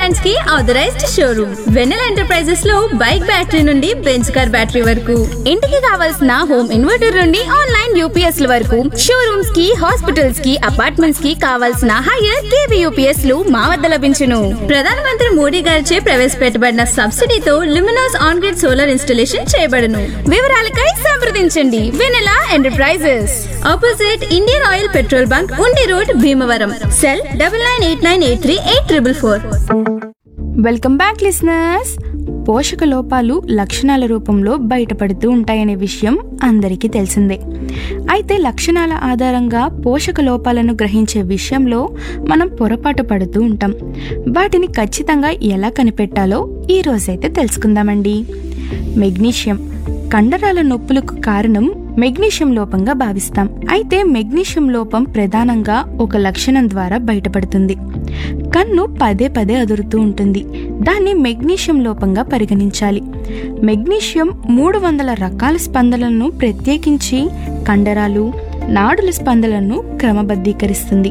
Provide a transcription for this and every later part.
brands కి authorised showroom Vennela enterprises లో bike battery నుండి బెంచ్ కార్ బ్యాటరీ వరకు ఇంటికి కావాల్సిన హోమ్ ఇన్వర్టర్ నుండి ఆన్లైన్ యూపీఎస్ ల వరకు షోరూమ్స్ కి హాస్పిటల్స్ కి అపార్ట్మెంట్స్ కి కావాల్సిన హైయర్ కేవీ యూపీఎస్ లు మా వద్ద లభించును ప్రధానమంత్రి మోడీ గారిచే ప్రవేశపెట్టబడిన సబ్సిడీతో Luminous on grid solar installation చేయబడును వివరాలకై సంప్రదించండి Vennela enterprises opposite Indian Oil petrol bunk Undi road Bhimavaram cell double nine eight nine eight three eight triple four welcome back listeners పోషక లోపాలు లక్షణాల రూపంలో బయటపడుతూ ఉంటాయనే విషయం అందరికీ తెలిసిందే అయితే లక్షణాల ఆధారంగా పోషక లోపాలను గ్రహించే విషయంలో మనం పొరపాటు పడుతూ ఉంటాం వాటిని ఖచ్చితంగా ఎలా కనిపెట్టాలో ఈ రోజైతే తెలుసుకుందామండి మెగ్నీషియం కండరాల నొప్పులకు కారణం మెగ్నీషియం లోపంగా భావిస్తాం అయితే మెగ్నీషియం లోపం ప్రధానంగా ఒక లక్షణం ద్వారా బయటపడుతుంది కన్ను పదే పదే అదురుతూ ఉంటుంది దాన్ని మెగ్నీషియం లోపంగా పరిగణించాలి మెగ్నీషియం మూడు వందల రకాల స్పందనలను ప్రత్యేకించి కండరాలు నాడుల స్పందనలను క్రమబద్ధీకరిస్తుంది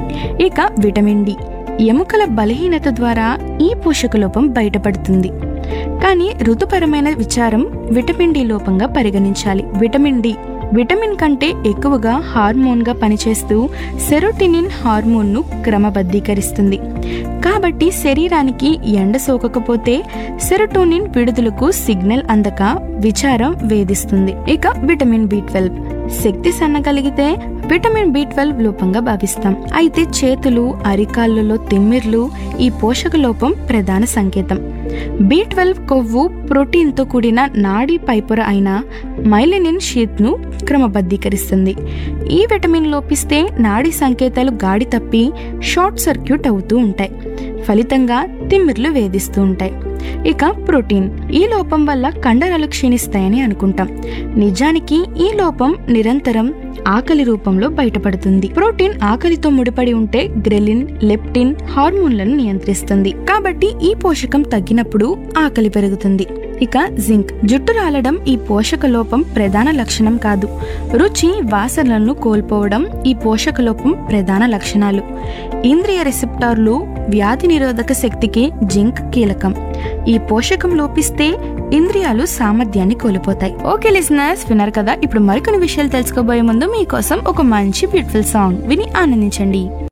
ఇక విటమిన్ డి ఎముకల బలహీనత ద్వారా ఈ పోషక లోపం బయటపడుతుంది కానీ ఋతుపరమైన విచారం విటమిన్ డి లోపంగా పరిగణించాలి విటమిన్ డి విటమిన్ కంటే ఎక్కువగా హార్మోన్గా పనిచేస్తూ సెరోటినిన్ హార్మోన్ను క్రమబద్ధీకరిస్తుంది కాబట్టి శరీరానికి ఎండ సోకకపోతే సెరోటోనిన్ విడుదలకు సిగ్నల్ అందక విచారం వేధిస్తుంది ఇక విటమిన్ బి ట్వెల్వ్ శక్తి సన్నగలిగితే విటమిన్ బి ట్వెల్వ్ లోపంగా భావిస్తాం అయితే చేతులు అరికాళ్ళలో తిమ్మిర్లు ఈ పోషక లోపం ప్రధాన సంకేతం బి ట్వెల్వ్ కొవ్వు ప్రోటీన్తో కూడిన నాడీ పైపొర అయిన మైలినిన్ షీత్ను క్రమబద్ధీకరిస్తుంది ఈ విటమిన్ లోపిస్తే నాడీ సంకేతాలు గాడి తప్పి షార్ట్ సర్క్యూట్ అవుతూ ఉంటాయి ఫలితంగా తిమ్మిర్లు వేధిస్తూ ఉంటాయి ఇక ప్రోటీన్ ఈ లోపం వల్ల కండరాలు క్షీణిస్తాయని అనుకుంటాం నిజానికి ఈ లోపం నిరంతరం ఆకలి రూపంలో బయటపడుతుంది ప్రోటీన్ ఆకలితో ముడిపడి ఉంటే గ్రెలిన్ లెప్టిన్ హార్మోన్లను నియంత్రిస్తుంది కాబట్టి ఈ పోషకం తగ్గినప్పుడు ఆకలి పెరుగుతుంది ఇక జింక్ జుట్టు రాలడం ఈ పోషక లోపం ప్రధాన లక్షణం కాదు రుచి వాసనలను కోల్పోవడం ఈ పోషక లోపం ప్రధాన లక్షణాలు ఇంద్రియ రిసెప్టార్లు వ్యాధి నిరోధక శక్తికి జింక్ కీలకం ఈ పోషకం లోపిస్తే ఇంద్రియాలు సామర్థ్యాన్ని కోల్పోతాయి ఓకే లిసనర్స్ విన్నారు కదా ఇప్పుడు మరికొన్ని విషయాలు తెలుసుకోబోయే ముందు మీకోసం ఒక మంచి బ్యూటిఫుల్ సాంగ్ విని ఆనందించండి